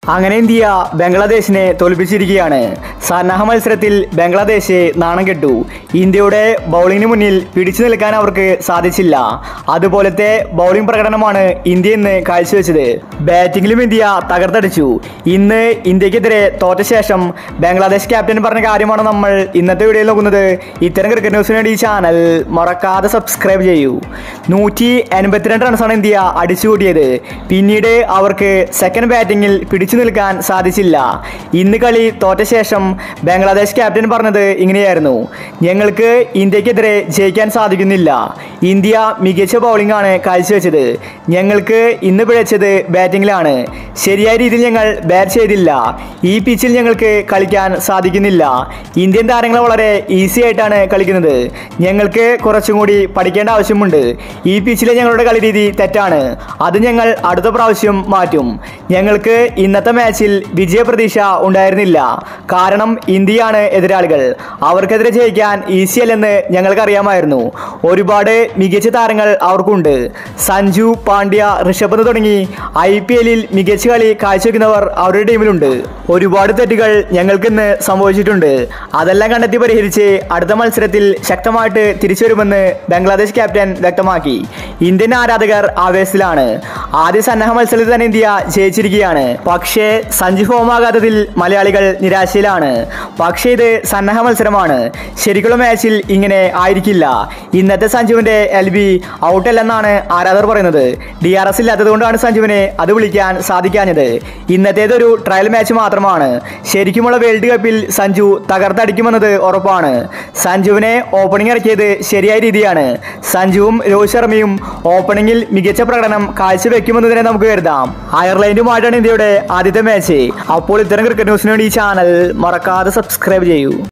അങ്ങനെ ഇന്ത്യ ബംഗ്ലാദേശിനെ തോൽപ്പിച്ചിരിക്കുകയാണ് സന്നാഹ മത്സരത്തിൽ ബംഗ്ലാദേശ് നാണം കെട്ടു ഇന്ത്യയുടെ ബൗളിങ്ങിന് മുന്നിൽ പിടിച്ചു നിൽക്കാൻ അവർക്ക് സാധിച്ചില്ല അതുപോലത്തെ ബൗളിംഗ് പ്രകടനമാണ് ഇന്ത്യ ഇന്ന് കാഴ്ചവെച്ചത് ബാറ്റിംഗിലും ഇന്ത്യ തകർത്തടിച്ചു ഇന്ന് ഇന്ത്യക്കെതിരെ തോറ്റ ശേഷം ബംഗ്ലാദേശ് ക്യാപ്റ്റൻ പറഞ്ഞ കാര്യമാണ് നമ്മൾ ഇന്നത്തെ വീഡിയോയിൽ നോക്കുന്നത് ഇത്തരം ക്രിക്കറ്റ് ന്യൂസിന് വേണ്ടി ഈ ചാനൽ മറക്കാതെ സബ്സ്ക്രൈബ് ചെയ്യൂ നൂറ്റി എൺപത്തിരണ്ട് റൺസാണ് ഇന്ത്യ അടിച്ചുകൂട്ടിയത് പിന്നീട് അവർക്ക് സെക്കൻഡ് ബാറ്റിംഗിൽ പിടിച്ചു നിൽക്കാൻ സാധിച്ചില്ല ഇന്ന് കളി തോറ്റ ശേഷം ബംഗ്ലാദേശ് ക്യാപ്റ്റൻ പറഞ്ഞത് ഇങ്ങനെയായിരുന്നു ഞങ്ങൾക്ക് ഇന്ത്യക്കെതിരെ ജയിക്കാൻ സാധിക്കുന്നില്ല ഇന്ത്യ മികച്ച ബൗളിംഗ് ആണ് കാഴ്ചവെച്ചത് ഞങ്ങൾക്ക് ഇന്ന് പിഴച്ചത് ബാറ്റിംഗിലാണ് ശരിയായ രീതിയിൽ ഞങ്ങൾ ബാറ്റ് ചെയ്തില്ല ഈ പിച്ചിൽ ഞങ്ങൾക്ക് കളിക്കാൻ സാധിക്കുന്നില്ല ഇന്ത്യൻ താരങ്ങൾ വളരെ ഈസി ആയിട്ടാണ് കളിക്കുന്നത് ഞങ്ങൾക്ക് കുറച്ചും കൂടി പഠിക്കേണ്ട ആവശ്യമുണ്ട് ഈ പിച്ചിലെ ഞങ്ങളുടെ കളി രീതി തെറ്റാണ് അത് ഞങ്ങൾ അടുത്ത പ്രാവശ്യം മാറ്റും ഞങ്ങൾക്ക് ഇന്നത്തെ മാച്ചിൽ വിജയപ്രതീക്ഷ ഉണ്ടായിരുന്നില്ല കാരണം ഇന്ത്യയാണ് എതിരാളികൾ അവർക്കെതിരെ ജയിക്കാൻ ഈസി അല്ലെന്ന് ഞങ്ങൾക്കറിയാമായിരുന്നു ഒരുപാട് മികച്ച താരങ്ങൾ അവർക്കുണ്ട് സഞ്ജു പാണ്ഡ്യ ഋഷഭ് പന്ത് തുടങ്ങി ഐ പി എല്ലിൽ മികച്ച കളി കാഴ്ചവെക്കുന്നവർ അവരുടെ ടീമിലുണ്ട് ഒരുപാട് തെറ്റുകൾ ഞങ്ങൾക്കിന്ന് സംഭവിച്ചിട്ടുണ്ട് അതെല്ലാം കണ്ടെത്തി പരിഹരിച്ച് അടുത്ത മത്സരത്തിൽ ശക്തമായിട്ട് തിരിച്ചു വരുമെന്ന് ബംഗ്ലാദേശ് ക്യാപ്റ്റൻ വ്യക്തമാക്കി ഇന്ത്യൻ ആരാധകർ ആവേശത്തിലാണ് ആദ്യ സന്നാഹ മത്സരത്തിൽ തന്നെ ഇന്ത്യ ജയിച്ചിരിക്കുകയാണ് പക്ഷേ സഞ്ജു ഫോമാകാത്തതിൽ മലയാളികൾ നിരാശയിലാണ് പക്ഷേ ഇത് സന്നാഹ മത്സരമാണ് ശരിക്കുള്ള മാച്ചിൽ ഇങ്ങനെ ആയിരിക്കില്ല ഇന്നത്തെ സഞ്ജുവിന്റെ എൽ ബി ഔട്ടല്ലെന്നാണ് ആരാധകർ പറയുന്നത് ഡി ആർ എസ് ഇല്ലാത്തത് കൊണ്ടാണ് സഞ്ജുവിനെ അത് വിളിക്കാൻ സാധിക്കാഞ്ഞത് ഇന്നത്തേതൊരു ട്രയൽ മാച്ച് മാത്രമാണ് ശരിക്കുമുള്ള വേൾഡ് കപ്പിൽ സഞ്ജു തകർത്തടിക്കുമെന്നത് ഉറപ്പാണ് സഞ്ജുവിനെ ഓപ്പണിംഗ് ഇറക്കിയത് ശരിയായ രീതിയാണ് സഞ്ജുവും രോഹിത് ശർമ്മയും ഓപ്പണിംഗിൽ മികച്ച പ്രകടനം കാഴ്ചവെക്കുമെന്ന് തന്നെ നമുക്ക് കരുതാം അയർലൻഡുമായിട്ടാണ് ഇന്ത്യയുടെ ആദ്യത്തെ മാച്ച് അപ്പോൾ ഇത്തരം ക്രിക്കറ്റ് ന്യൂസിന് വേണ്ടി ഈ ചാനൽ മറക്കാതെ സബ്സ്ക്രൈബ് ചെയ്യൂ